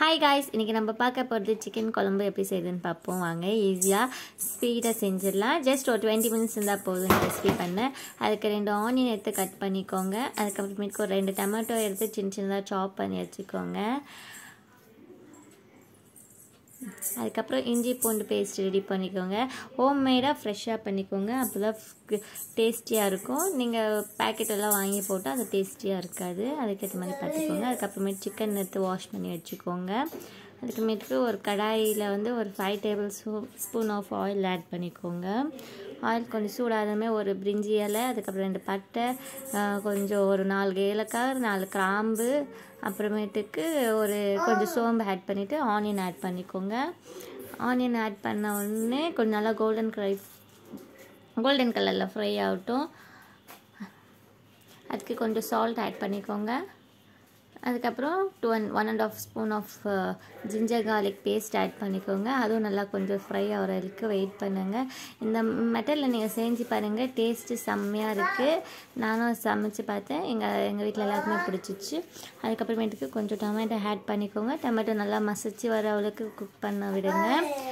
hi guys இன்றைக்கி நம்ம பார்க்க போகிறது சிக்கன் குழம்பு எப்படி செய்யுதுன்னு பார்ப்போம் வாங்க ஈஸியாக ஸ்பீடாக செஞ்சிடலாம் ஜஸ்ட் ஒரு டுவெண்ட்டி மினிட்ஸ் இருந்தால் போதும் ரெசிபி பண்ண அதுக்கு ரெண்டு ஆனியன் எடுத்து கட் பண்ணிக்கோங்க அதுக்கப்புறமேட்டுக்கு ஒரு ரெண்டு டொமேட்டோ எடுத்து சின்ன சின்னதாக சாப் பண்ணி வச்சுக்கோங்க அதுக்கப்புறம் இஞ்சி பூண்டு பேஸ்ட் ரெடி பண்ணிக்கோங்க ஹோம்மேடாக ஃப்ரெஷ்ஷாக பண்ணிக்கோங்க அப்போ தான் டேஸ்டியாக இருக்கும் நீங்கள் பேக்கெட்டெல்லாம் வாங்கி போட்டால் அது டேஸ்டியாக இருக்காது அதுக்கேற்ற மாதிரி பார்த்துக்கோங்க அதுக்கப்புறமேட்டு சிக்கன் எடுத்து வாஷ் பண்ணி வச்சுக்கோங்க அதுக்கப்புறமேட்டுக்கு ஒரு கடாயில் வந்து ஒரு five tablespoon of oil add பண்ணிக்கோங்க ஆயில் கொஞ்சம் சூடாதமே ஒரு பிரிஞ்சி இலை அதுக்கப்புறம் ரெண்டு பட்டை கொஞ்சம் ஒரு நாலு ஏலக்காய் நாலு கிராம்பு அப்புறமேட்டுக்கு ஒரு கொஞ்சம் சோம்பு ஆட் பண்ணிவிட்டு ஆனியன் ஆட் பண்ணிக்கோங்க ஆனியன் ஆட் பண்ண உடனே கொஞ்சம் நல்லா கோல்டன் க்ரை கோல்டன் கலரில் ஃப்ரை ஆகட்டும் அதுக்கு கொஞ்சம் சால்ட் ஆட் பண்ணிக்கோங்க அதுக்கப்புறம் two and one and half spoon of ginger garlic paste add பண்ணிக்கோங்க அதுவும் நல்லா கொஞ்சம் ஃப்ரை ஆகிற வரைக்கும் வெயிட் பண்ணுங்கள் இந்த மெட்டலில் நீங்கள் செஞ்சு பாருங்கள் டேஸ்ட்டு செம்மையாக இருக்குது நானும் சமைச்சு பார்த்தேன் எங்கள் எங்கள் வீட்டில் எல்லாருக்குமே பிடிச்சிச்சு அதுக்கப்புறமேட்டுக்கு கொஞ்சம் டொமேட்டோ ஆட் பண்ணிக்கோங்க டொமேட்டோ நல்லா மசிச்சு வர அளவுக்கு குக் பண்ண விடுங்க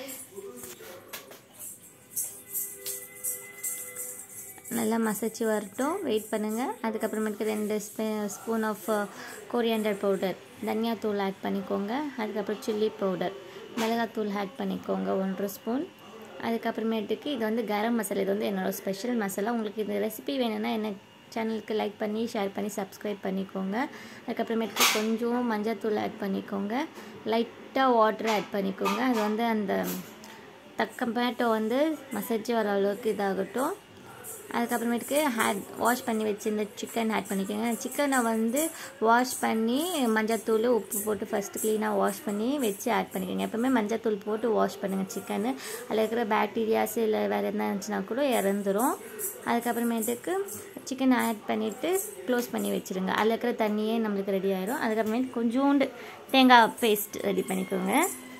நல்லா மசிச்சு வரட்டும் வெயிட் பண்ணுங்கள் அதுக்கப்புறமேட்டுக்கு ரெண்டு ஸ்பூ ஸ்பூன் ஆஃப் கோரியண்டர் பவுடர் தனியாத்தூள் ஆட் பண்ணிக்கோங்க அதுக்கப்புறம் சில்லி பவுடர் மிளகாத்தூள் ஆட் பண்ணிக்கோங்க ஒன்றரை ஸ்பூன் அதுக்கப்புறமேட்டுக்கு இது வந்து கரம் மசாலா இது வந்து என்னோடய ஸ்பெஷல் மசாலா உங்களுக்கு இந்த ரெசிபி வேணும்னா என்ன சேனலுக்கு லைக் பண்ணி ஷேர் பண்ணி சப்ஸ்கிரைப் பண்ணிக்கோங்க அதுக்கப்புறமேட்டுக்கு கொஞ்சம் மஞ்சள் ஆட் பண்ணிக்கோங்க லைட்டாக வாட்டர் ஆட் பண்ணிக்கோங்க அது வந்து அந்த டொமேட்டோ வந்து மசிச்சு வர அளவுக்கு இதாகட்டும் அதுக்கப்புறமேட்டுக்கு ஹேட் வாஷ் பண்ணி வச்சுருந்த சிக்கன் ஆட் பண்ணிக்கோங்க சிக்கனை வந்து வாஷ் பண்ணி மஞ்சத்தூள் உப்பு போட்டு ஃபஸ்ட்டு க்ளீனாக வாஷ் பண்ணி வச்சு ஆட் பண்ணிக்கோங்க எப்போவுமே மஞ்சத்தூள் போட்டு வாஷ் பண்ணுங்கள் சிக்கனு அதில் இருக்கிற பேக்டீரியாஸ் இல்லை வேறு என்ன இருந்துச்சுன்னா கூட இறந்துடும் அதுக்கப்புறமேட்டுக்கு சிக்கன் ஆட் பண்ணிவிட்டு க்ளோஸ் பண்ணி வச்சுருங்க அதில் இருக்கிற தண்ணியே நம்மளுக்கு ரெடி ஆயிரும் அதுக்கப்புறமேட்டு கொஞ்சோண்டு தேங்காய் பேஸ்ட் ரெடி பண்ணிக்கோங்க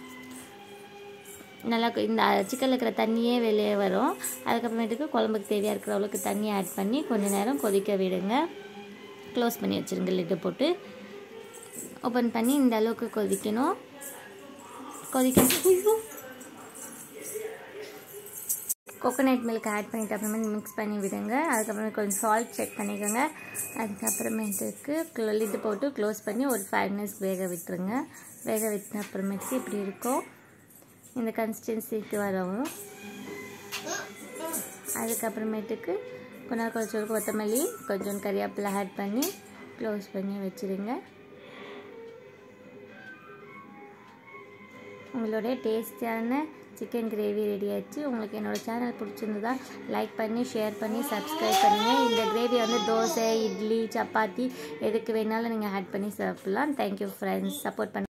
நல்லா இந்த சிக்கனில் இருக்கிற தண்ணியே வெளியே வரும் அதுக்கப்புறமேட்டுக்கு குழம்புக்கு தேவையாக இருக்கிற அளவுக்கு தண்ணி ஆட் பண்ணி கொஞ்சம் நேரம் கொதிக்க விடுங்க க்ளோஸ் பண்ணி வச்சுருங்க லிட்டு போட்டு ஓப்பன் பண்ணி இந்த அளவுக்கு கொதிக்கணும் கொதிக்க கோகோனட் மில்க் ஆட் பண்ணிவிட்டு அப்புறமே மிக்ஸ் பண்ணி விடுங்க அதுக்கப்புறமே கொஞ்சம் சால்ட் செக் பண்ணிக்கோங்க அதுக்கப்புறமேட்டுக்கு லிட்டு போட்டு க்ளோஸ் பண்ணி ஒரு ஃபைவ் மினிட்ஸ் வேக விட்டுருங்க வேக விட்ட அப்புறமேட்டுக்கு இப்படி இருக்கும் இந்த கன்சிஸ்டன்சிக்கு வரவும் அதுக்கப்புறமேட்டுக்கு கொஞ்ச நேரம் கொஞ்சம் கொத்தமல்லி கொஞ்சம் கறிவேப்பிலை ஆட் பண்ணி க்ளோஸ் பண்ணி வச்சுருங்க உங்களுடைய டேஸ்டியான சிக்கன் கிரேவி ரெடி ஆயிடுச்சு உங்களுக்கு என்னோடய சேனல் பிடிச்சிருந்ததா லைக் பண்ணி ஷேர் பண்ணி சப்ஸ்கிரைப் பண்ணுங்கள் இந்த கிரேவி வந்து தோசை இட்லி சப்பாத்தி எதுக்கு வேணாலும் நீங்கள் ஆட் பண்ணி சாப்பிட்லாம் தேங்க்யூ ஃப்ரெண்ட்ஸ் சப்போர்ட் பண்ண